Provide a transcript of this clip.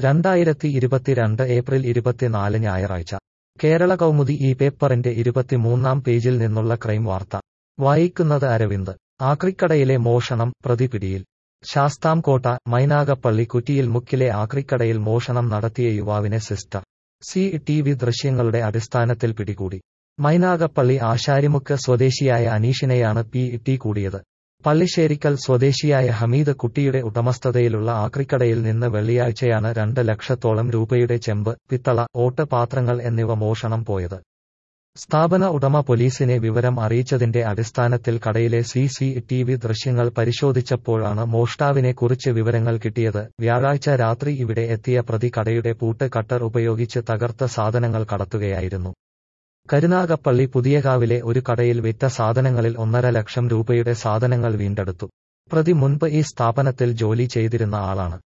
രണ്ടായിരത്തി ഇരുപത്തിരണ്ട് ഏപ്രിൽ ഇരുപത്തിനാല് ഞായറാഴ്ച കേരള കൗമുദി ഈ പേപ്പറിന്റെ ഇരുപത്തിമൂന്നാം പേജിൽ നിന്നുള്ള ക്രൈം വാർത്ത വായിക്കുന്നത് അരവിന്ദ് ആക്രിക്കടയിലെ മോഷണം പ്രതി പിടിയിൽ ശാസ്താംകോട്ട മൈനാഗപ്പള്ളി കുറ്റിയിൽ മുക്കിലെ ആക്രിക്കടയിൽ മോഷണം നടത്തിയ യുവാവിനെ സിസ്റ്റർ സി ടി വി ദൃശ്യങ്ങളുടെ അടിസ്ഥാനത്തിൽ പിടികൂടി മൈനാഗപ്പള്ളി ആശാരിമുക്ക് സ്വദേശിയായ അനീഷിനെയാണ് പി ടി കൂടിയത് പള്ളിശ്ശേരിക്കൽ സ്വദേശിയായ ഹമീദ് കുട്ടിയുടെ ഉടമസ്ഥതയിലുള്ള ആക്രിക്കടയിൽ നിന്ന് വെള്ളിയാഴ്ചയാണ് രണ്ട് ലക്ഷത്തോളം രൂപയുടെ ചെമ്പ് പിത്തള ഓട്ട് പാത്രങ്ങൾ എന്നിവ മോഷണം പോയത് സ്ഥാപന ഉടമ പോലീസിനെ വിവരം അറിയിച്ചതിന്റെ അടിസ്ഥാനത്തിൽ കടയിലെ സി സി ടി വി ദൃശ്യങ്ങൾ പരിശോധിച്ചപ്പോഴാണ് മോഷ്ടാവിനെ കുറിച്ച് വിവരങ്ങൾ കിട്ടിയത് വ്യാഴാഴ്ച രാത്രി ഇവിടെ എത്തിയ പ്രതി കടയുടെ പൂട്ട് കട്ടർ ഉപയോഗിച്ച് തകർത്ത സാധനങ്ങൾ കടത്തുകയായിരുന്നു കരുനാഗപ്പള്ളി പുതിയകാവിലെ ഒരു കടയിൽ വിറ്റ സാധനങ്ങളിൽ ഒന്നര ലക്ഷം രൂപയുടെ സാധനങ്ങൾ വീണ്ടെടുത്തു പ്രതി മുൻപ് ഈ സ്ഥാപനത്തിൽ ജോലി ചെയ്തിരുന്ന ആളാണ്